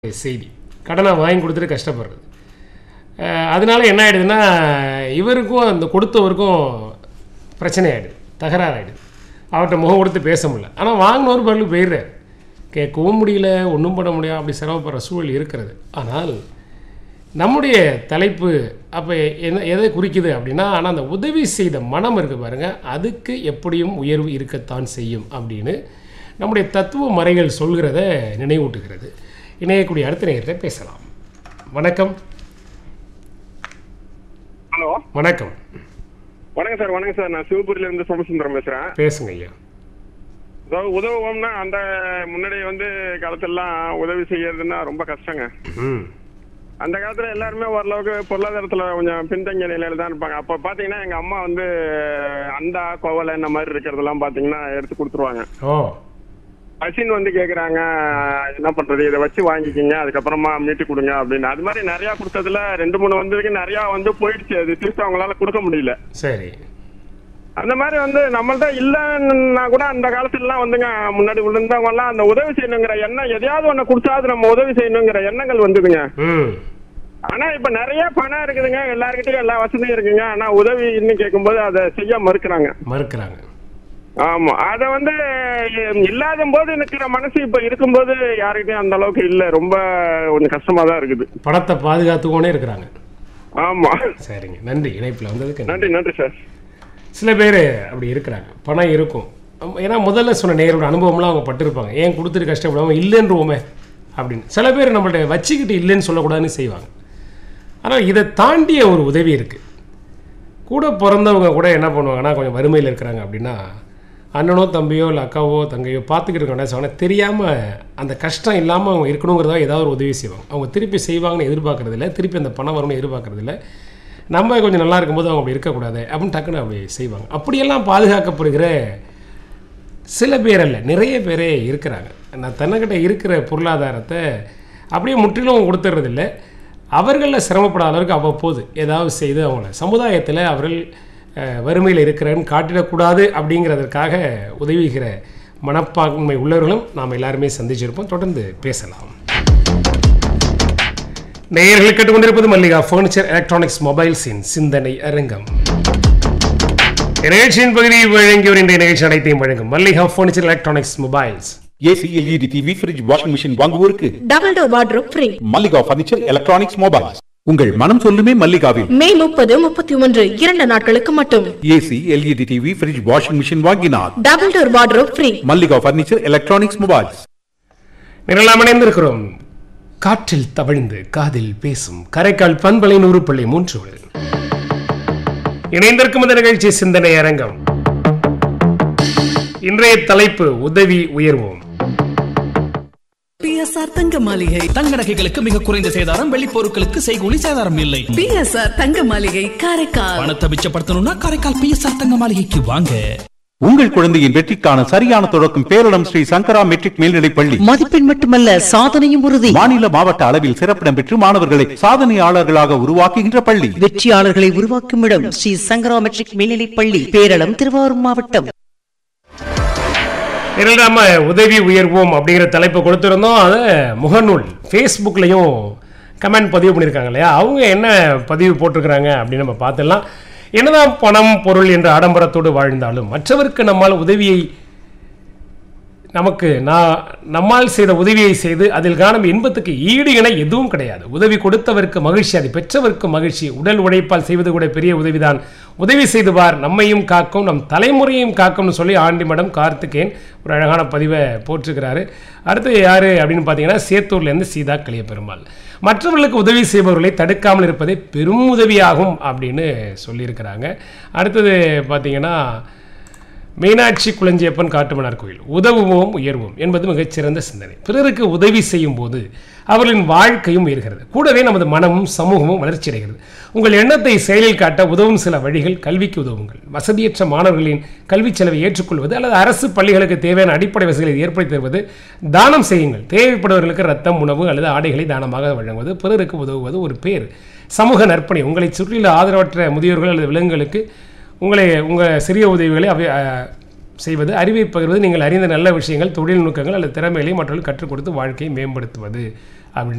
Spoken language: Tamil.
செய்தி கடனை வாங்கி கொடுத்துட்டு கஷ்டப்படுறது அஹ் அதனால என்ன ஆயிடுதுன்னா இவருக்கும் அந்த கொடுத்தவருக்கும் பிரச்சனை ஆயிடுது தகராறு ஆயிடுது அவர்கிட்ட முகம் கொடுத்து பேச முடியல ஆனால் வாங்கினவர் பதில் போயிடுறாரு கேட்கவும் முடியல ஒன்றும் பண்ண முடியாது அப்படி சிரமப்படுற சூழல் இருக்கிறது ஆனால் நம்முடைய தலைப்பு அப்போ என்ன எதை குறிக்குது அப்படின்னா ஆனால் அந்த உதவி செய்த மனம் இருக்குது பாருங்கள் அதுக்கு எப்படியும் உயர்வு இருக்கத்தான் செய்யும் அப்படின்னு நம்முடைய தத்துவ மறைகள் சொல்கிறத நினைவூட்டுகிறது இணையக்கூடிய அடுத்த நேரத்தை பேசலாம் வணக்கம் ஹலோ வணக்கம் வணக்கம் சார் வணக்கம் சார் நான் சிவபுரியில இருந்து சோமசுந்தரம் பேசுறேன் பேசுங்க ஐயா அதாவது உதவுவோம்னா அந்த முன்னாடி வந்து காலத்துலலாம் உதவி செய்யறதுன்னா ரொம்ப கஷ்டங்க ம் அந்த காலத்துல எல்லாருமே ஓரளவுக்கு பொருளாதாரத்துல கொஞ்சம் பின்தங்கிய நிலையில தான் இருப்பாங்க அப்ப பாத்தீங்கன்னா எங்க அம்மா வந்து அண்டா கோவலை இந்த மாதிரி இருக்கிறதெல்லாம் பாத்தீங்கன்னா எடுத்து கொடுத்துருவாங்க ஓ அசின் வந்து கேக்குறாங்க என்ன பண்றது இதை வச்சு வாங்கிக்கிங்க அதுக்கப்புறமா மீட்டு கொடுங்க அப்படின்னு அது மாதிரி நிறைய கொடுத்ததுல ரெண்டு மூணு வந்ததுக்கு நிறைய வந்து போயிடுச்சு அது திருப்பி அவங்களால கொடுக்க முடியல சரி அந்த மாதிரி வந்து நம்மள்ட்ட இல்லைன்னா கூட அந்த காலத்துலலாம் வந்துங்க முன்னாடி விழுந்தவங்க எல்லாம் அந்த உதவி செய்யணுங்கிற எண்ணம் எதையாவது ஒண்ணு கொடுத்தாது நம்ம உதவி செய்யணுங்கிற எண்ணங்கள் வந்ததுங்க ம் ஆனா இப்ப நிறைய பணம் இருக்குதுங்க எல்லாருக்கிட்டையும் எல்லா வசதியும் இருக்குங்க ஆனா உதவி இன்னும் கேட்கும்போது அதை செய்ய மறுக்கிறாங்க மறுக்கிறாங்க ஆமா அத வந்து இல்லாத போது நிக்கிற மனசு இப்ப இருக்கும்போது யாருக்கிட்டையும் அந்த அளவுக்கு இல்ல ரொம்ப கொஞ்சம் கஷ்டமா தான் இருக்குது பணத்தை பாதுகாத்துக்கோனே இருக்கிறாங்க ஆமா சரிங்க நன்றி இணைப்பில் வந்ததுக்கு நன்றி. நன்றி நன்றி சார் சில பேர் அப்படி இருக்கிறாங்க பணம் இருக்கும் ஆமா, ஏன்னா முதல்ல சொன்ன நேரோட அனுபவம்லாம் அவங்க பட்டிருப்பாங்க ஏன் கொடுத்துட்டு கஷ்டப்படாம இல்லைன்றோமே அப்படின்னு சில பேர் நம்மள்ட்ட வச்சுக்கிட்டு இல்லைன்னு சொல்லக்கூடாதுன்னு செய்வாங்க ஆனால் இதை தாண்டிய ஒரு உதவி இருக்குது கூட பிறந்தவங்க கூட என்ன பண்ணுவாங்கன்னா கொஞ்சம் வறுமையில் இருக்கிறாங்க அப்படின்னா அண்ணனோ தம்பியோ இல்லை அக்காவோ தங்கையோ பார்த்துக்கிட்டு இருக்க சொன்னால் தெரியாமல் அந்த கஷ்டம் இல்லாமல் அவங்க இருக்கணுங்கிறதா ஏதாவது ஒரு உதவி செய்வாங்க அவங்க திருப்பி செய்வாங்கன்னு எதிர்பார்க்கறது இல்ல திருப்பி அந்த பணம் வரும்னு எதிர்பார்க்கறது இல்ல நம்ம கொஞ்சம் நல்லா இருக்கும்போது அவங்க அப்படி இருக்கக்கூடாது அப்படின்னு டக்குன்னு அப்படி செய்வாங்க அப்படியெல்லாம் பாதுகாக்கப்படுகிற சில பேர் அல்ல நிறைய பேரே இருக்கிறாங்க நான் தன்னக்கிட்ட இருக்கிற பொருளாதாரத்தை அப்படியே முற்றிலும் கொடுத்துட்றதில்ல அவர்களில் சிரமப்படாத அளவுக்கு அவ்வப்போது ஏதாவது செய்து அவங்கள சமுதாயத்தில் அவர்கள் அஹ், வறுமையில் இருக்கிறன்னு காட்டிடக்கூடாது அப்படிங்கிறதற்காக உதவுகிற மனப்பான்மை உள்ளவர்களும் நாம் எல்லாருமே சந்திச்சிருப்போம் தொடர்ந்து பேசலாம் நேயர்கள் கேட்டுக்கொண்டிருப்பது மல்லிகா ஃபர்னிச்சர் எலக்ட்ரானிக்ஸ் மொபைல்ஸின் சிந்தனை அரங்கம் நிகழ்ச்சியின் பகுதியை வழங்கியோர் இன்றைய நிகழ்ச்சி அனைத்தையும் வழங்கும் Mallika furniture electronics mobiles AC LED TV fridge washing machine வாங்குவோருக்கு double door wardrobe free Mallika furniture electronics mobiles உங்கள் மனம் சொல்லுமே மல்லிகாவில் மே முப்பது முப்பத்தி ஒன்று இரண்டு நாட்களுக்கு மட்டும் AC LED TV fridge washing machine வாங்கினார் double door wardrobe free Mallika furniture electronics mobiles நிரலாம் இணைந்திருக்கிறோம் காற்றில் தவழ்ந்து காதில் பேசும் கரைக்கால் பண்பலை நூறு பள்ளி மூன்று இணைந்திருக்கும் இந்த நிகழ்ச்சி சிந்தனை அரங்கம் இன்றைய தலைப்பு உதவி உயர்வோம் பிஎஸ்ஆர் தங்க மாளிகை தங்க நகைகளுக்கு மிக குறைந்த சேதாரம் வெள்ளி பொருட்களுக்கு செய்கூலி சேதாரம் இல்லை பிஎஸ்ஆர் தங்க மாளிகை காரைக்கால் பணத்தை மிச்சப்படுத்தணும்னா காரைக்கால் பிஎஸ்ஆர் தங்க மாளிகைக்கு வாங்க உங்கள் குழந்தையின் வெற்றிக்கான சரியான தொடக்கம் பேரிடம் ஸ்ரீ சங்கரா மெட்ரிக் மேல்நிலைப் பள்ளி மதிப்பெண் மட்டுமல்ல சாதனையும் உறுதி மாநில மாவட்ட அளவில் சிறப்பிடம் பெற்று மாணவர்களை சாதனையாளர்களாக உருவாக்குகின்ற பள்ளி வெற்றியாளர்களை உருவாக்கும் இடம் ஸ்ரீ சங்கரா மெட்ரிக் மேல்நிலைப் பள்ளி பேரளம் திருவாரூர் மாவட்டம் இதில் நம்ம உதவி உயர்வோம் அப்படிங்கிற தலைப்பை கொடுத்துருந்தோம் அதை முகநூல் ஃபேஸ்புக்லேயும் கமெண்ட் பதிவு பண்ணியிருக்காங்க இல்லையா அவங்க என்ன பதிவு போட்டிருக்கிறாங்க அப்படின்னு நம்ம பார்த்துடலாம் என்னதான் பணம் பொருள் என்ற ஆடம்பரத்தோடு வாழ்ந்தாலும் மற்றவருக்கு நம்மால் உதவியை நமக்கு நான் நம்மால் செய்த உதவியை செய்து அதில் காணும் இன்பத்துக்கு ஈடு இணை எதுவும் கிடையாது உதவி கொடுத்தவருக்கு மகிழ்ச்சி அது பெற்றவருக்கு மகிழ்ச்சி உடல் உழைப்பால் செய்வது கூட பெரிய உதவிதான் உதவி செய்து பார் நம்மையும் காக்கும் நம் தலைமுறையையும் காக்கும்னு சொல்லி ஆண்டி மடம் கார்த்திகேயன் ஒரு அழகான பதிவை போட்டிருக்கிறாரு அடுத்து யார் அப்படின்னு பார்த்தீங்கன்னா சேத்தூர்லேருந்து சீதா கலிய பெருமாள் மற்றவர்களுக்கு உதவி செய்பவர்களை தடுக்காமல் இருப்பதே பெரும் உதவியாகும் அப்படின்னு சொல்லியிருக்கிறாங்க அடுத்தது பார்த்தீங்கன்னா மீனாட்சி குளஞ்சியப்பன் காட்டுமன்னார் கோயில் உதவுவோம் உயர்வோம் என்பது மிகச்சிறந்த சிந்தனை பிறருக்கு உதவி செய்யும் போது அவர்களின் வாழ்க்கையும் உயர்கிறது கூடவே நமது மனமும் சமூகமும் வளர்ச்சி அடைகிறது உங்கள் எண்ணத்தை செயலில் காட்ட உதவும் சில வழிகள் கல்விக்கு உதவுங்கள் வசதியற்ற மாணவர்களின் கல்வி செலவை ஏற்றுக்கொள்வது அல்லது அரசு பள்ளிகளுக்கு தேவையான அடிப்படை வசதிகளை ஏற்படுத்தி தருவது தானம் செய்யுங்கள் தேவைப்படுபவர்களுக்கு ரத்தம் உணவு அல்லது ஆடைகளை தானமாக வழங்குவது பிறருக்கு உதவுவது ஒரு பேர் சமூக நற்பணி உங்களை சுற்றியுள்ள ஆதரவற்ற முதியோர்கள் அல்லது விலங்குகளுக்கு உங்களை உங்கள் சிறிய உதவிகளை அவை அஹ், செய்வது அறிவை பகிர்வது நீங்கள் அறிந்த நல்ல விஷயங்கள் தொழில்நுட்பங்கள் அல்லது திறமைகளை மற்றவர்கள் கற்றுக் கொடுத்து வாழ்க்கையை மேம்படுத்துவது அப்படின்னு